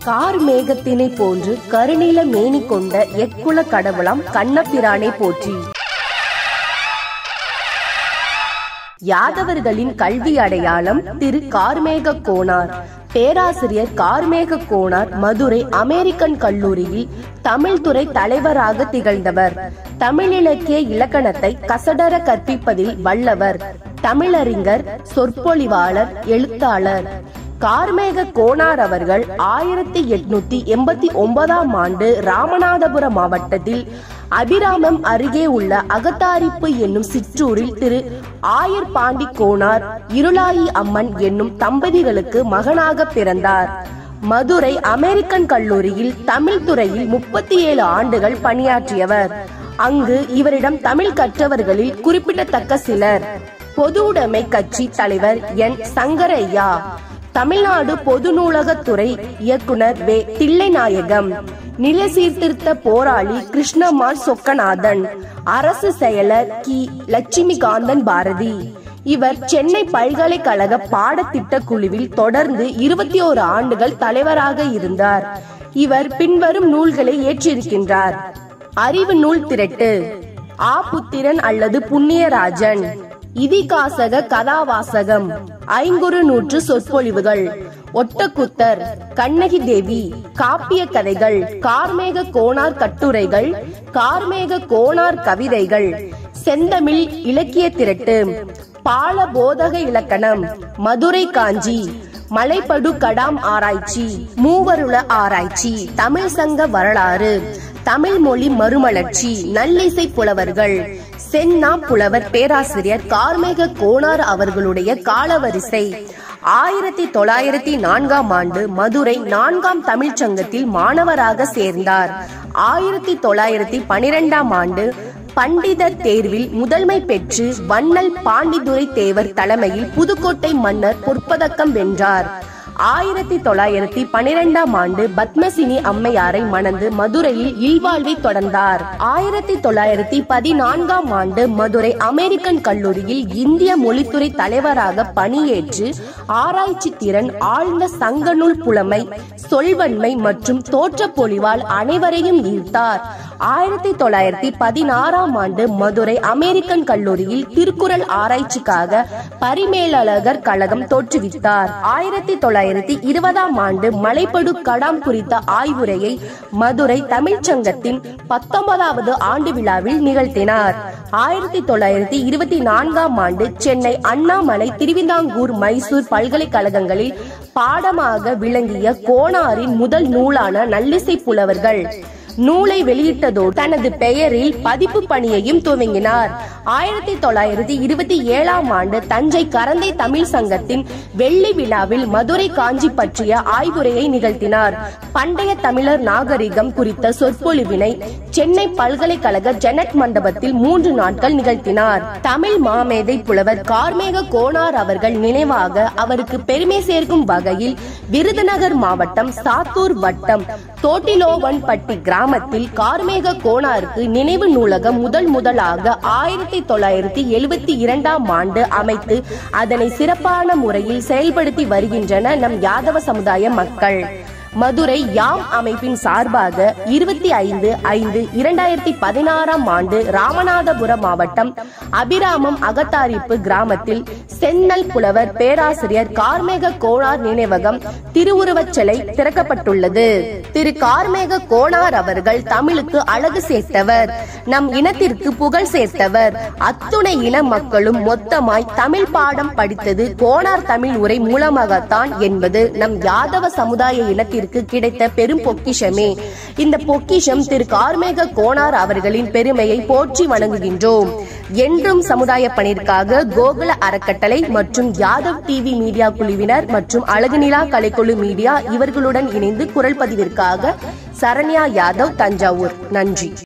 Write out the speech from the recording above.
car மேகத்தினை போன்று கருநில மேனி கொண்ட எக்குல கடவுளாம் கண்ணபிரானை போற்றி யாதவர்களின் கல்வி அடையாளம் திரு கார்மேக கோனார் பேராசிரியர் கார்மேக கோனார் மதுரை அமெரிக்கன் கல்லூரியில் தமிழ் துறை தலைவராக திகழ்ந்தவர் தமிழ் இலக்கிய இலக்கணத்தை கசடர கற்பிப்பதில் வல்லவர் தமிழறிஞர் சொற்பொழிவாளர் எழுத்தாளர் கார்மேக கோனார் அவர்கள் ஆயிரத்தி எட்நூத்தி எண்பத்தி ஒன்பதாம் ஆண்டு ராமநாதபுரம் மாவட்டத்தில் அபிராமம் அருகே உள்ள அகத்தாரிப்பு என்னும் சிற்றூரில் திரு ஆயர் பாண்டி கோனார் இருளாயி அம்மன் என்னும் தம்பதிகளுக்கு மகனாக பிறந்தார் மதுரை அமெரிக்கன் கல்லூரியில் தமிழ் துறையில் முப்பத்தி ஏழு ஆண்டுகள் பணியாற்றியவர் அங்கு இவரிடம் தமிழ் கற்றவர்களில் குறிப்பிடத்தக்க சிலர் பொதுவுடைமை கட்சி தலைவர் என் சங்கரையா தமிழ்நாடு பொது நூலகத்துறை இயக்குனர் வே தில்லைநாயகம் நில சீர்திருத்த போராளி கிருஷ்ணமால் சொக்கநாதன் அரசு செயலர் கி லட்சுமிகாந்தன் பாரதி இவர் சென்னை பல்கலைக்கழக பாடத்திட்ட குழுவில் தொடர்ந்து இருபத்தி ஓரு ஆண்டுகள் தலைவராக இருந்தார் இவர் பின்வரும் நூல்களை ஏற்றிருக்கின்றார் அறிவு நூல் திரட்டு ஆ புத்திரன் அல்லது புண்ணியராஜன் இதிகாசக கதாவாசகம் ஐங்குறு நூற்று சொற்பொழிவுகள் ஒட்டக்குத்தர் கண்ணகி தேவி காப்பிய கதைகள் கார்மேக கோணார் கட்டுரைகள் கார்மேக கோணார் கவிதைகள் செந்தமிழ் இலக்கிய திரட்டு பால போதக இலக்கணம் மதுரை காஞ்சி மலைப்படு கடாம் ஆராய்ச்சி மூவருள ஆராய்ச்சி தமிழ் சங்க வரலாறு தமிழ் மொழி மறுமலர்ச்சி நல்லிசை புலவர்கள் சென்னா புலவர் பேராசிரியர் கார்மேக கோனார் அவர்களுடைய காலவரிசை ஆயிரத்தி தொள்ளாயிரத்தி நான்காம் ஆண்டு மதுரை நான்காம் தமிழ்ச் சங்கத்தில் மாணவராக சேர்ந்தார் ஆயிரத்தி தொள்ளாயிரத்தி பனிரெண்டாம் ஆண்டு பண்டிதர் தேர்வில் முதன்மை பெற்று வண்ணல் பாண்டிதுரை தேவர் தலைமையில் புதுக்கோட்டை மன்னர் பொற்பதக்கம் வென்றார் ஆயிரத்தி தொள்ளாயிரத்தி பனிரெண்டாம் ஆண்டு பத்மசினி அம்மையாரை மணந்து மதுரையில் இல்வாழ்வை தொடர்ந்தார் ஆயிரத்தி தொள்ளாயிரத்தி பதினான்காம் ஆண்டு மதுரை அமெரிக்கன் கல்லூரியில் இந்திய மொழித்துறை தலைவராக பணியேற்று ஆராய்ச்சி திறன் ஆழ்ந்த சங்கநூல் புலமை சொல்வன்மை மற்றும் தோற்றப்பொழிவால் அனைவரையும் ஈர்த்தார் ஆயிரத்தி தொள்ளாயிரத்தி பதினாறாம் ஆண்டு மதுரை அமெரிக்கன் கல்லூரியில் திருக்குறள் ஆராய்ச்சிக்காக பரிமேலழகர் கழகம் தோற்றுவித்தார் ஆயிரத்தி தொள்ளாயிரத்தி இருபதாம் ஆண்டு மலைப்படு கடாம் குறித்த ஆய்வுரையை மதுரை தமிழ்ச்சங்கத்தின் பத்தொன்பதாவது ஆண்டு விழாவில் நிகழ்த்தினார் ஆயிரத்தி தொள்ளாயிரத்தி இருபத்தி நான்காம் ஆண்டு சென்னை அண்ணாமலை திருவிதாங்கூர் மைசூர் பல்கலைக்கழகங்களில் பாடமாக விளங்கிய கோணாரின் முதல் நூலான நல்லிசை புலவர்கள் நூலை வெளியிட்டதோடு தனது பெயரில் பதிப்பு பணியையும் துவங்கினார் ஆயிரத்தி தொள்ளாயிரத்தி இருபத்தி ஏழாம் ஆண்டு தஞ்சை கரந்தை தமிழ் சங்கத்தின் வெள்ளி விழாவில் மதுரை காஞ்சி பற்றிய ஆய்வுரையை நிகழ்த்தினார் பண்டைய தமிழர் நாகரிகம் குறித்த சொற்பொழிவினை சென்னை பல்கலைக்கழக ஜெனட் மண்டபத்தில் மூன்று நாட்கள் நிகழ்த்தினார் தமிழ் மாமேதை புலவர் கார்மேக கோனார் அவர்கள் நினைவாக அவருக்கு பெருமை சேர்க்கும் வகையில் விருதுநகர் மாவட்டம் சாத்தூர் வட்டம் தோட்டிலோவன்பட்டி கிராமத்தில் கார்மேக கோனாருக்கு நினைவு நூலகம் முதல் முதலாக ஆயிரத்தி தொள்ளாயிரத்தி எழுபத்தி இரண்டாம் ஆண்டு அமைத்து அதனை சிறப்பான முறையில் செயல்படுத்தி வருகின்றன நம் யாதவ சமுதாய மக்கள் மதுரை யாம் அமைப்பின் சார்பாக இருபத்தி ஐந்து ஐந்து இரண்டாயிரத்தி பதினாறாம் ஆண்டு ராமநாதபுரம் மாவட்டம் அபிராமம் அகத்தாரிப்பு கிராமத்தில் சென்னல் புலவர் பேராசிரியர் கார்மேக கோணார் நினைவகம் திருவுருவச் சிலை திறக்கப்பட்டுள்ளது திரு கார்மேக கோணார் அவர்கள் தமிழுக்கு அழகு சேர்த்தவர் நம் இனத்திற்கு புகழ் சேர்த்தவர் அத்துணை இன மக்களும் மொத்தமாய் தமிழ் பாடம் படித்தது கோணார் தமிழ் உரை மூலமாகத்தான் என்பது நம் யாதவ சமுதாய இனத்திற்கு கிடைத்த பெரும் பொக்கிஷமே இந்த பொக்கிஷம் திரு கார்மேக கோணார் அவர்களின் பெருமையை போற்றி வணங்குகின்றோம் என்றும் சமுதாய பணிற்காக கோகுல அறக்கட்டளை மற்றும் யாதவ் டிவி மீடியா குழுவினர் மற்றும் அழகுநிலா கலைக்குழு மீடியா இவர்களுடன் இணைந்து குரல் பதிவிற்காக சரண்யா யாதவ் தஞ்சாவூர் நன்றி